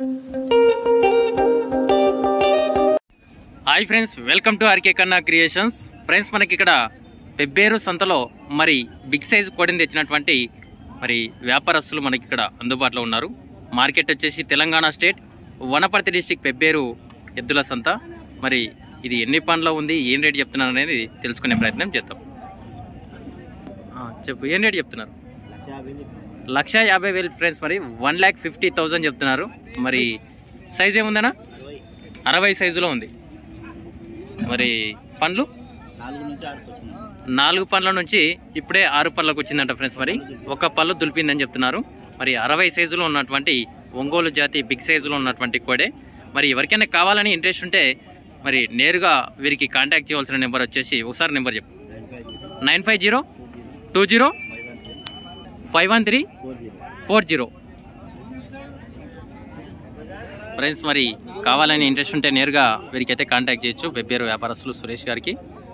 hi friends welcome to RK Kanna creations friends మనకి ఇక్కడ పెబ్బేరు సంతలో మరి బిగ్ సైజ్ కోడిని తెచ్చినటువంటి మరి వ్యాపారస్తులు మనకి ఇక్కడ అందుబాటులో ఉన్నారు మార్కెట్ వచ్చేసి తెలంగాణ స్టేట్ వనపర్తి డిస్టిక్ పెబ్బేరు ఎద్దుల సంత మరి ఇది ఎన్ని పనులో ఉంది ఏం రేట్ చెప్తున్నారు అనేది తెలుసుకునే ప్రయత్నం చేద్దాం ఆ, చెప్పు ఏం రేట్ చెప్తున్నారు లక్ష యాభై వేలు ఫ్రెండ్స్ మరి వన్ ల్యాక్ ఫిఫ్టీ థౌజండ్ చెప్తున్నారు మరి సైజ్ ఏముందనా అరవై సైజులో ఉంది మరి పండ్లు నాలుగు నుంచి ఆరుకు వచ్చింది నాలుగు పండ్ల నుంచి ఇప్పుడే ఆరు పళ్ళకు వచ్చిందంట ఫ్రెండ్స్ మరి ఒక పళ్ళు దులిపిందని చెప్తున్నారు మరి అరవై సైజులో ఉన్నటువంటి ఒంగోలు జాతి బిగ్ సైజులో ఉన్నటువంటి కోడే మరి ఎవరికైనా కావాలని ఇంట్రెస్ట్ ఉంటే మరి నేరుగా వీరికి కాంటాక్ట్ చేయవలసిన నెంబర్ వచ్చేసి ఒకసారి నెంబర్ చెప్పు nine five zero nine five zero two zero five one three five one three four zero four zero friends మరి కావాలని ఇంట్రెస్ట్ ఉంటే నేరుగా వీరికైతే కాంటాక్ట్ చేయొచ్చు వెబ్బేరు వ్యాపారస్తులు సురేష్ గారికి